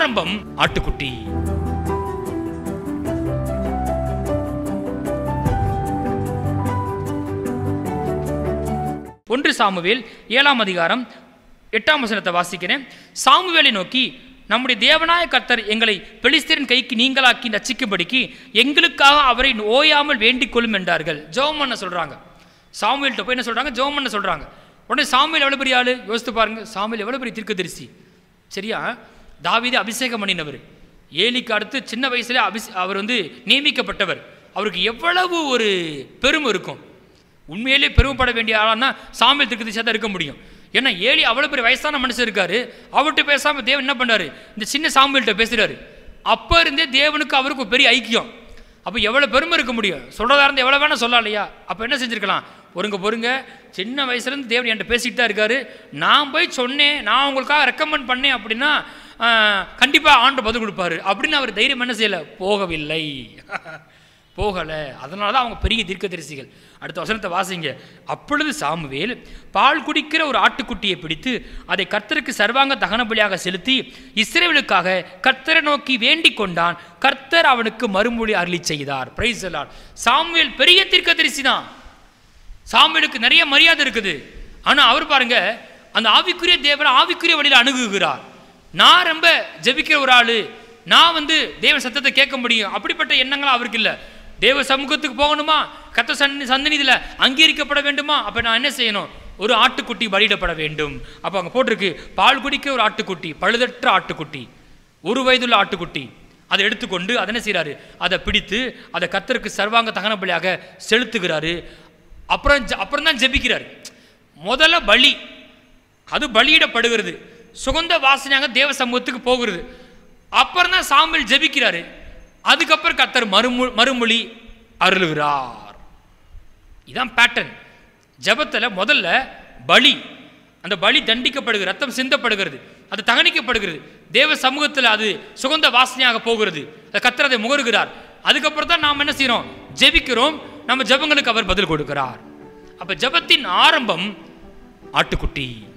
ஆரம்பம் ஆட்டுக்குட்டி ஒன்று சாமுவேல் ஏழாம் அதிகாரம் எட்டாம் வசனத்தை வாசிக்கிறேன் சாமுவேலை நோக்கி நம்முடைய தேவனாய கர்த்தர் எங்களை பெலிஸ்தரின் கைக்கு நீங்களாக்கி ரட்சிக்கும்படிக்கு எங்களுக்காக அவரை ஓயாமல் வேண்டிக் கொள்ளும் என்றார்கள் ஜெபம் பண்ண சொல்றாங்க சாமுவேல்கிட்ட போய் என்ன சொல்றாங்க ஜெபம் பண்ண சொல்றாங்க உடனே சாமுவேல் எவ்வளவு பெரிய ஆளு யோசித்து பாருங்க சாமுவேல் எவ்வளவு பெரிய தீர்க்கதரிசி சரியா தாவீதை அபிஷேகம் பண்ணினவர் ஏலிக்கு அடுத்து சின்ன வயசுல அபிஷ் அவர் வந்து நியமிக்கப்பட்டவர் அவருக்கு எவ்வளவு ஒரு பெருமை இருக்கும் உண்மையிலே பெருமைப்பட வேண்டிய ஆளானா சாமியல் திருக்கதிசா தான் இருக்க முடியும் ஏன்னா ஏலி அவ்வளோ பெரிய வயசான மனுஷன் இருக்காரு அவர்கிட்ட பேசாம தேவன் என்ன பண்ணாரு இந்த சின்ன சாமியல்கிட்ட பேசுறாரு அப்போ இருந்தே தேவனுக்கு அவருக்கு ஒரு பெரிய ஐக்கியம் அப்போ எவ்வளோ பெருமை இருக்க முடியும் சொல்றதா இருந்து எவ்வளோ வேணா சொல்லலாம் இல்லையா அப்போ என்ன செஞ்சிருக்கலாம் பொறுங்க பொறுங்க சின்ன வயசுலேருந்து தேவன் என்கிட்ட பேசிட்டு தான் இருக்காரு நான் போய் சொன்னேன் நான் உங்களுக்காக ரெக்கமெண்ட் பண்ணேன் அப்படின்னா கண்டிப்பாக ஆண்டு பதில் கொடுப்பாரு அப்படின்னு அவர் தைரியம் என்ன செய்யலை போகவில்லை போகலை அதனால தான் அவங்க பெரிய தீர்க்கதரிசிகள் அடுத்த வசனத்தை வாசிங்க அப்பொழுது சாமுவேல் பால் குடிக்கிற ஒரு ஆட்டுக்குட்டியை பிடித்து அதை கர்த்தருக்கு சர்வாங்க தகன பலியாக செலுத்தி இஸ்ரேலுக்காக கர்த்தரை நோக்கி வேண்டிக் கொண்டான் கர்த்தர் அவனுக்கு மறுமொழி அருளி செய்தார் பிரைஸ் சாமுவேல் பெரிய தீர்க்கதரிசி தான் சாமுவேலுக்கு நிறைய மரியாதை இருக்குது ஆனால் அவர் பாருங்க அந்த ஆவிக்குரிய தேவனை ஆவிக்குரிய வழியில் அணுகுகிறார் நான் ரொம்ப ஜெபிக்கிற ஒரு ஆளு நான் வந்து தேவ சத்தத்தை கேட்க முடியும் அப்படிப்பட்ட எண்ணங்கள் அவருக்கு இல்லை தேவ சமூகத்துக்கு போகணுமா கத்த சன் சந்தனிதில் அங்கீகரிக்கப்பட வேண்டுமா அப்போ நான் என்ன செய்யணும் ஒரு ஆட்டுக்குட்டி பலியிடப்பட வேண்டும் அப்போ அங்கே போட்டிருக்கு பால் குடிக்க ஒரு ஆட்டுக்குட்டி பழுதற்ற ஆட்டுக்குட்டி ஒரு வயதுள்ள ஆட்டுக்குட்டி அதை எடுத்துக்கொண்டு அதை என்ன செய்கிறாரு அதை பிடித்து அதை கத்தருக்கு சர்வாங்க தகன பலியாக செலுத்துகிறாரு அப்புறம் ஜ- அப்புறம் தான் ஜெபிக்கிறார் முதல்ல பலி அது பலியிடப்படுகிறது சுகந்த வாசனையாக தேவ சமூகத்துக்கு போகிறது அப்புறம் தான் சாமியல் ஜெபிக்கிறாரு அதுக்கப்புறம் கத்தர் மறுமொ மறுமொழி அருளுகிறார் இதான் பேட்டர்ன் ஜெபத்துல முதல்ல பலி அந்த பலி தண்டிக்கப்படுகிறது ரத்தம் சிந்தப்படுகிறது அது தகனிக்கப்படுகிறது தேவ சமூகத்தில் அது சுகந்த வாசனையாக போகிறது அது கத்தர் அதை முகருகிறார் அதுக்கப்புறம் தான் நாம் என்ன செய்கிறோம் ஜெபிக்கிறோம் நம்ம ஜெபங்களுக்கு அவர் பதில் கொடுக்கிறார் அப்ப ஜெபத்தின் ஆரம்பம் ஆட்டுக்குட்டி